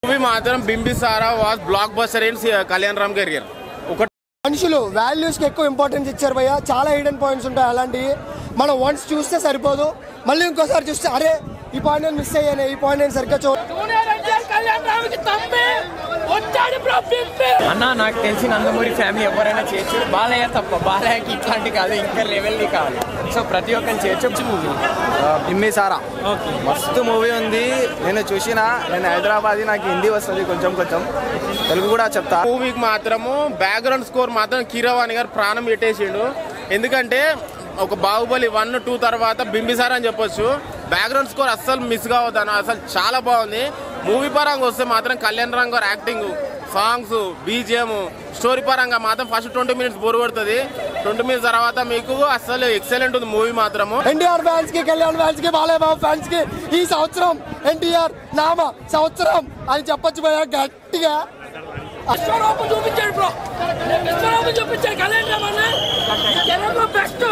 movie మాత్రం Bimbisara was blockbuster in Kalyan Ram career ఒక మనుషులు వాల్యూస్ కి ఎక్కువ ఇంపార్టెన్స్ ఇచ్చారు భయ్య చాలా హిడెన్ పాయింట్స్ ఉంటాయి అలాంటివి మనం వన్స్ చూస్తే సరిపోదు మళ్ళీ ఇంకోసారి చూస్తే అరే ఈ పాయింట్ నేను మిస్ అయ్యాను ఈ పాయింట్ నేను సరిగ్గా చూ జూనియర్ ఎన్టీఆర్ కళ్యాణ్ రామ్కి తప్పి వచ్చాడు బ్రో బింపి అన్న నాకు తెలిసి నందమూరి ఫ్యామిలీ ఎవరైనా చేయొచ్చు బాలయ్య తప్ప బాలయ్యకి ఇట్లాంటి కాదు ఇంకా లెవెల్ది కావాలి సో ప్రతి ఒక్కరిని చేయొచ్చు మూవీ ఇమ్మి సారా మస్తు మూవీ ఉంది నేను చూసిన నేను హైదరాబాద్ నాకు హిందీ వస్తుంది కొంచెం కొంచెం తెలుగు కూడా చెప్తా మూవీకి మాత్రము బ్యాక్గ్రౌండ్ స్కోర్ మాత్రం కీరవాణి గారు ప్రాణం పెట్టేసిండు ఎందుకంటే ఒక బాహుబలి వన్ టూ తర్వాత బింబిసార్ అని చెప్పొచ్చు బ్యాక్గ్రౌండ్ స్కోర్ అస్సలు మిస్ కావద్దాను అసలు చాలా బాగుంది మూవీ పరంగా వస్తే మాత్రం కళ్యాణ్ రామ్ గారు యాక్టింగ్ సాంగ్స్ బీజిఎం స్టోరీ పరంగా మాత్రం ఫస్ట్ ట్వంటీ మినిట్స్ బోర్ కొడుతుంది ట్వంటీ మినిట్స్ తర్వాత మీకు అస్సలు ఎక్సలెంట్ ఉంది మూవీ మాత్రము ఎన్టీఆర్ ఫ్యాన్స్ కి కళ్యాణ్ ఫ్యాన్స్ కి బాలయ్య బాబు ఫ్యాన్స్ కి ఈ సంవత్సరం ఎన్టీఆర్ నామ సంవత్సరం అని చెప్పొచ్చు భయ్య గట్టిగా విశ్వరూపం చూపించాడు బ్రో విశ్వరూపం చూపించాడు కళ్యాణ్ రామ్ అన్న తెలుగులో బెస్ట్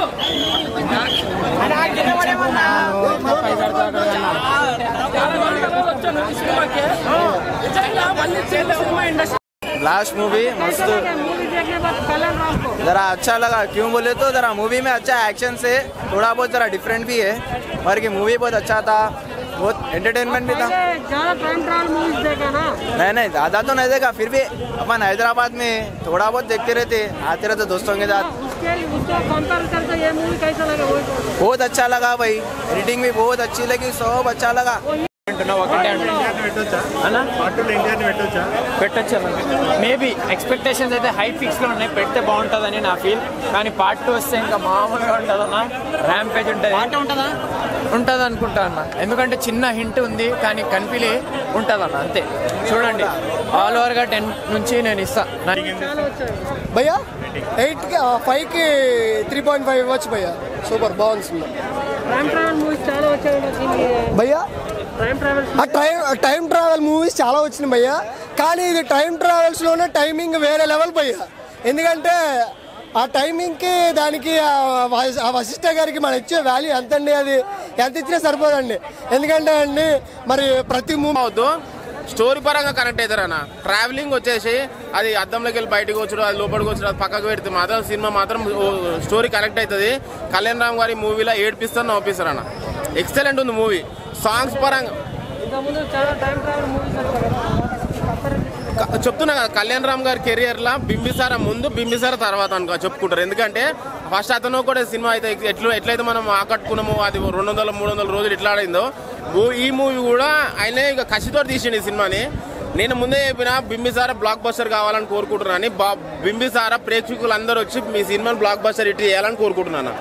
వచ్చాను ఈ సినిమాకి నిజంగా మళ్ళీ సినిమా ఇండస్ట్రీ लास्ट मूवी मस्त मूवी देखने बाद कल्याण राम को जरा अच्छा लगा क्यों बोले तो जरा मूवी में अच्छा एक्शन से थोड़ा बहुत जरा डिफरेंट भी है पर की मूवी बहुत अच्छा था बहुत एंटरटेनमेंट भी था ज्यादा टाइम ट्रैवल मूवीज देखा ना नहीं नहीं ज़्यादा तो नहीं देखा फिर भी अपन हैदराबाद में थोड़ा बहुत देखते रहते आते रहते दोस्तों के साथ उसके उसको कंपेयर करके ये मूवी कैसा लगा वो बहुत अच्छा लगा भाई एडिटिंग भी बहुत अच्छी लगी सब अच्छा लगा అంటున్నావు ఒకటే అన్న పెట్టచ్చు మేబీ ఎక్స్పెక్టేషన్స్ అయితే హై ఫిక్స్ లో ఉన్నాయి పెడితే బాగుంటుందని నా ఫీల్ కానీ పార్ట్ టూ వస్తే ఇంకా మామూలుగా ఉంటుంది అన్న ర్యాంప్ పేజ్ ఉంటుంది ఉంటుందా ఉంటుంది అనుకుంటా అన్న ఎందుకంటే చిన్న హింట్ ఉంది కానీ కనిపిలే ఉంటుంది అన్న అంతే చూడండి ఆల్ ఓవర్ గా టెన్ నుంచి నేను ఇస్తా నా- భయ్య ఎయిట్ కి ఫైవ్ కి త్రీ పాయింట్ ఫైవ్ ఇవ్వచ్చు భయ్య సూపర్ బాగుంది సినిమా టైం ట్రావెల్ మూవీస్ చాలా వచ్చాయి భయ్య టైం ట్రావెల్ ఆ టైం టైం ట్రావెల్ మూవీస్ చాలా వచ్చినాయి భయ్య కానీ ఇది టైం ట్రావెల్స్ లోనే టైమింగ్ వేరే లెవెల్ భయ్య ఎందుకంటే ఆ టైమింగ్కి దానికి ఆ వశ- ఆ వశిష్ఠ గారికి మనం ఇచ్చే వాల్యూ ఎంత అండి అది ఎంత ఇచ్చినా సరిపోదండి ఎందుకంటే అండి మరి ప్రతి మూవీ అవద్దు స్టోరీ పరంగా కనెక్ట్ అవుతారు అన్న ట్రావెలింగ్ వచ్చేసి అది అద్దంలోకి వెళ్ళి బయటకు వచ్చాడు అది లోపలికి వచ్చాడు అది పక్కకు పెడితే మాత్రం సినిమా మాత్రం స్టోరీ కనెక్ట్ అవుతుంది కళ్యాణ్ రామ్ గారి మూవీలో ఏడిపిస్తారు నవ్విస్తారు అన్న ఎక్సలెంట్ ఉంది మూవీ సాంగ్స్ పరంగా ఇంతకుముందు చాలా టైం ట్రావెల్ మూవీస్ వచ్చాయి క- చెప్తున్నా కదా కళ్యాణ్ రామ్ గారి కెరియర్ లా బింబిసార ముందు బింబిసార తర్వాత అనుకో చెప్పుకుంటారు ఎందుకంటే ఫస్ట్ అతను కూడా సినిమా అయితే ఎట్లా ఎట్లయితే మనం ఆకట్టుకున్నామో అది రెండు వందల మూడు వందల రోజులు ఎట్లా ఆడిందో ఊ- ఈ మూవీ కూడా ఆయన ఇక కసితో తీసిండు ఈ సినిమాని నేను ముందే చెప్పిన బింబిసార బ్లాక్ బస్టర్ కావాలని కోరుకుంటున్నాను బా బింబిసార ప్రేక్షకులు అందరూ వచ్చి మీ సినిమాని బ్లాక్ బస్టర్ ఇట్ చేయాలని కోరుకుంటున్నాను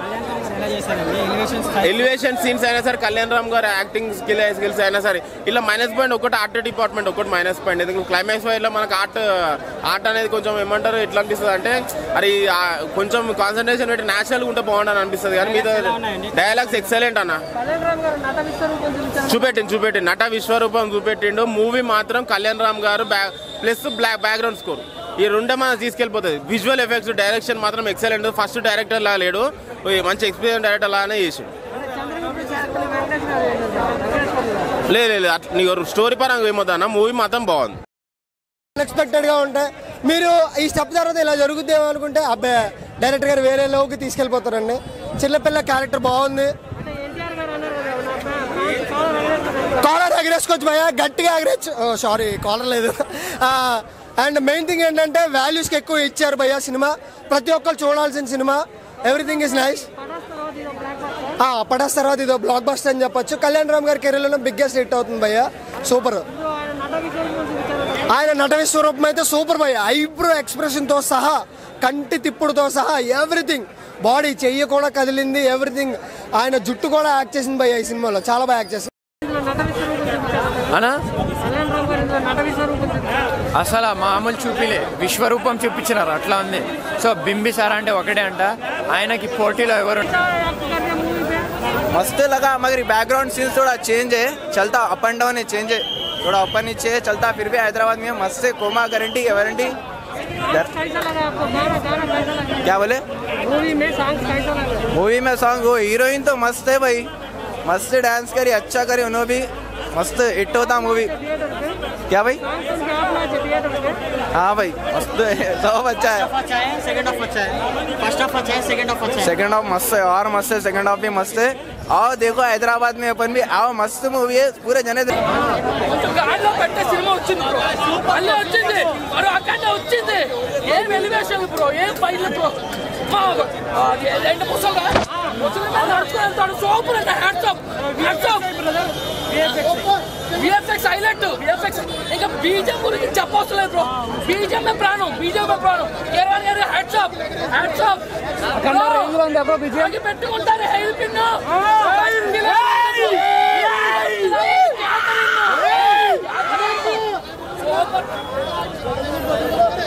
ఎలివేషన్ సీన్స్ అయినా సరే కళ్యాణ్ రామ్ గారు యాక్టింగ్ స్కిల్ స్కిల్స్ అయినా సరే ఇలా మైనస్ పాయింట్ ఒకటి ఆర్ట్ డిపార్ట్మెంట్ ఒకటి మైనస్ పాయింట్ ఎందుకంటే క్లైమాక్స్ లో మనకు ఆర్ట్ ఆర్ట్ అనేది కొంచెం ఏమంటారు ఎట్లా అనిపిస్తుంది అంటే అది ఆ, కొంచెం కాన్సన్ట్రేషన్ పెట్టి నేచురల్ ఉంటే బాగుండని అనిపిస్తుంది కానీ మీద డైలాగ్స్ ఎక్సలెంట్ అన్న కళ్యాణ్ రామ్ గారు నట విశ్వరూపం చూపించారు చూపెట్టిండు చూపెట్టిండు నట విశ్వరూపం చూపెట్టిండు మూవీ మాత్రం కళ్యాణ్ రామ్ గారు ప్లస్ బ్లాక్ బ్యాక్గ్రౌండ్ స్కోర్ ఈ రెండే మనం తీసుకెళ్ళిపోతుంది విజువల్ ఎఫెక్ట్స్ డైరెక్షన్ మాత్రం ఎక్సలెంట్ ఫస్ట్ డైరెక్టర్ లా లేడు ఈ మంచి ఎక్స్పీరియన్స్ డైరెక్టర్ లానే చేసిండు చంద్రబాబు శాస్త్రి వెంకటేష్ గారు వెంకటేష్ గారు లేదు లేదు అట్లా నీకు స్టోరీ పరంగా ఏమవుతా మూవీ మాత్రం బాగుంది అన్ఎక్స్పెక్టెడ్ గా ఉంటాయి మీరు ఈ స్టెప్ తర్వాత ఇలా జరుగుద్దేమో అనుకుంటే అబ్బాయి డైరెక్టర్ గారు వేరే లోకి తీసుకెళ్ళిపోతారండి చిన్నపిల్ల క్యారెక్టర్ బాగుంది అంటే ఎన్టీఆర్ గారు అన్నారు కదా నా ఫ్యాన్స్ చాలా వెంకటేష్ కాలర్ ఎగరేసుకోవచ్చు భయ గట్టిగా ఎగరేచ్చు సారీ కాలర్ లేదు అండ్ మెయిన్ థింగ్ ఏంటంటే వాల్యూస్కి ఎక్కువ ఇచ్చారు భయ్య సినిమా ప్రతి ఒక్కరు చూడాల్సిన సినిమా ఎవ్రీథింగ్ ఇస్ నైస్ పటాస్ తర్వాత ఇదో బ్లాక్ బస్టర్ అని చెప్పొచ్చు కళ్యాణ్ రామ్ గారి కెరీర్లో బిగ్గెస్ట్ హిట్ అవుతుంది భయ్య సూపర్ ఆయన నట విశ్వరూపం చూపించారు ఆయన నట విశ్వరూపం అయితే సూపర్ భయ్య ఐబ్రో ఎక్స్ప్రెషన్తో సహా కంటి తిప్పుడుతో సహా ఎవ్రీథింగ్ బాడీ చెయ్యి కూడా కదిలింది ఎవ్రీథింగ్ ఆయన జుట్టు కూడా యాక్ట్ చేసింది భయ్య ఈ సినిమాలో చాలా బాగా యాక్ట్ చేసింది ఇందులో నట విశ్వరూపం చూపించారు అనా కళ్యాణ్ రామ్ గారు ఇందులో నట విశ్వరూపం చూపించారు అసలు ఆ మామూలు చూపిలే విశ్వరూపం చూపించినారు అట్లా ఉంది సో బింబిసారా అంటే ఒకటే అంట ఆయనకి పోటీలో ఎవరు యాక్ట్ करने मूवी पे मस्त लगा मगर बैकग्राउंड सीन्स थोड़ा चेंज है चलता अप एंड डाउन है चेंज है थोड़ा ऊपर नीचे है चलता फिर भी हैदराबाद में मस्त है कोमा गारंटी वारंटी कैसा लगा आपको गाना गाना कैसा लगा क्या बोले मूवी में सॉन्ग कैसा लगा मूवी में सॉन्ग वो हीरोइन तो मस्त है भाई मस्त डांस करी अच्छा करी उन्होंने भी मस्त हिट होता मूवी क्या भाई हाँ भाई मस्त है सब अच्छा है अच्छा है सेकंड हाफ अच्छा है फर्स्ट हाफ अच्छा है सेकंड हाफ अच्छा है सेकंड हाफ मस्त है और मस्त है सेकंड हाफ भी मस्त है आओ देखो हैदराबाद में अपन भी आओ मस्त मूवी है पूरे जने दे- కొంచెం గాడిలో పెట్టే సినిమా వచ్చింది బ్రో మళ్ళీ వచ్చింది మరో అక్కడ వచ్చింది ఏం ఎలివేషన్ బ్రో ఏం ఫైల్ బ్రో మా అది రెండు ముసలు ముసలి మీద నడుచుకుని వెళ్తాడు సూపర్ అంటే hats off hats off VFX highlight VFX ఇంకా బీజం గురించి చెప్పవసలేదు బ్రో బీజం ప్రాణం బీజం ప్రాణం కేరళ గారి హ్యాట్సాప్ హ్యాట్సాప్ పెట్టుకుంటారు హెయిల్ పిన్ సూపర్